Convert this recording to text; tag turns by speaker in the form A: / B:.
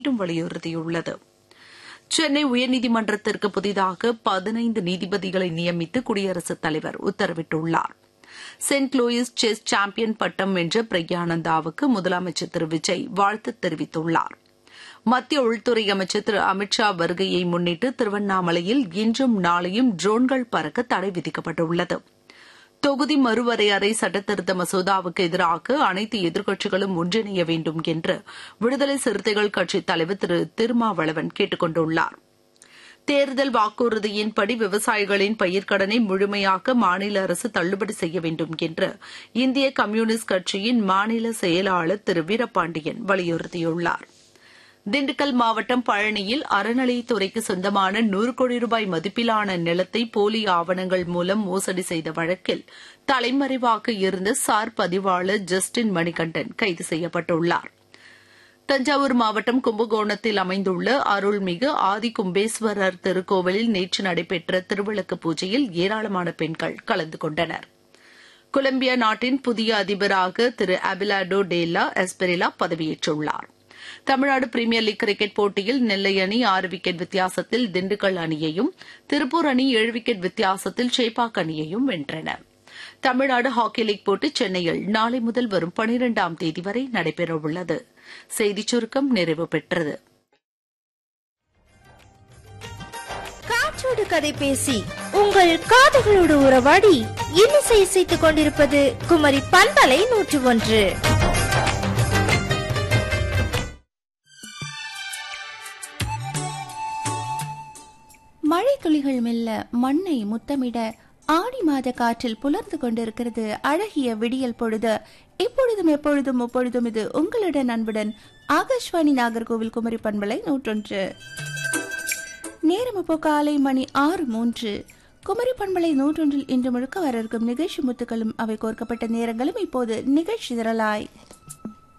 A: மீண்டும் வலியுறுத்தியுள்ளது சென்னை உயர்நீதிமன்றத்திற்கு புதிதாக பதினைந்து நீதிபதிகளை நியமித்து குடியரசுத் தலைவர் உத்தரவிட்டுள்ளார் சென்ட் லூயிஸ் செஸ் சாம்பியன் பட்டம் வென்ற பிரக்யானந்தாவுக்கு முதலமைச்சர் திரு விஜய் வாழ்த்து தெரிவித்துள்ளார் மத்திய உள்துறை அமைச்சர் திரு அமித்ஷா வருகையை முன்னிட்டு திருவண்ணாமலையில் இன்றும் நாளையும் ட்ரோன்கள் பறக்க தடை விதிக்கப்பட்டுள்ளது தொகுதி மறுவரையறை சட்டத்திருத்த மசோதாவுக்கு எதிராக அனைத்து எதிர்க்கட்சிகளும் ஒன்றிணைய வேண்டும் என்று விடுதலை சிறுத்தைகள் கட்சித் தலைவர் திரு திருமாவளவன் கேட்டுக் கொண்டுள்ளார் தேர்தல் வாக்குறுதியின்படி விவசாயிகளின் பயிர்க்கடனை முழுமையாக மாநில அரசு தள்ளுபடி செய்ய வேண்டும் என்று இந்திய கம்யூனிஸ்ட் கட்சியின் மாநில செயலாளர் திரு வீரபாண்டியன் வலியுறுத்தியுள்ளார் திண்டுக்கல் மாவட்டம் பழனியில் அறநிலையத்துறைக்கு சொந்தமான நூறு கோடி ரூபாய் மதிப்பிலான நிலத்தை போலி ஆவணங்கள் மூலம் மோசடி செய்த வழக்கில் தலைமறைவாக இருந்த சார் பதிவாளர் ஜஸ்டின் மணிகண்டன் கைது செய்யப்பட்டுள்ளார் தஞ்சாவூர் மாவட்டம் கும்பகோணத்தில் அமைந்துள்ள அருள்மிகு ஆதி கும்பேஸ்வரர் திருக்கோவிலில் நேற்று நடைபெற்ற திருவிளக்கு பூஜையில் ஏராளமான பெண்கள் கலந்து கொண்டனர் கொலம்பியா நாட்டின் புதிய அதிபராக திரு அபிலாடோ டேலா எஸ்பெரிலா பதவியேற்றுள்ளார் தமிழ்நாடு பிரீமியர் லீக் கிரிக்கெட் போட்டியில் நெல்லை அணி ஆறு விக்கெட் வித்தியாசத்தில் திண்டுக்கல் அணியையும் திருப்பூர் அணி ஏழு விக்கெட் வித்தியாசத்தில் சேப்பாக் அணியையும் வென்றன தமிழ்நாடு ஹாக்கி லீக் போட்டி சென்னையில் நாளை முதல் வரும் பனிரெண்டாம் தேதி வரை நடைபெறவுள்ளது செய்திச் சுருக்கம் நிறைவு பெற்றது
B: காற்றோடு கதை பேசி உங்கள் காதுகளோடு உறவாடி இன்னிசை இசைத்துக் கொண்டிருப்பது குமரி பண்பலை நூற்று ஒன்று
C: மழை துளிகள் மெல்ல மண்ணை முத்தமிட ஆடி மாத காற்றில் புலர்ந்து கொண்டிருக்கிறது அழகிய விடியல் பொழுது இப்பொழுதும் எப்பொழுதும் முப்பொழுதும் இது உங்களுடன் அன்புடன் ஆகாஷ்வாணி நாகர்கோவில் குமரி பண்பலை நூற்றொன்று நேரம் இப்போ காலை மணி ஆறு மூன்று குமரி பண்பலை நூற்றொன்றில் இன்று முழுக்க வர இருக்கும் நிகழ்ச்சி முத்துக்களும் அவை கோர்க்கப்பட்ட நேரங்களும் இப்போது நிகழ்ச்சி திரளாய்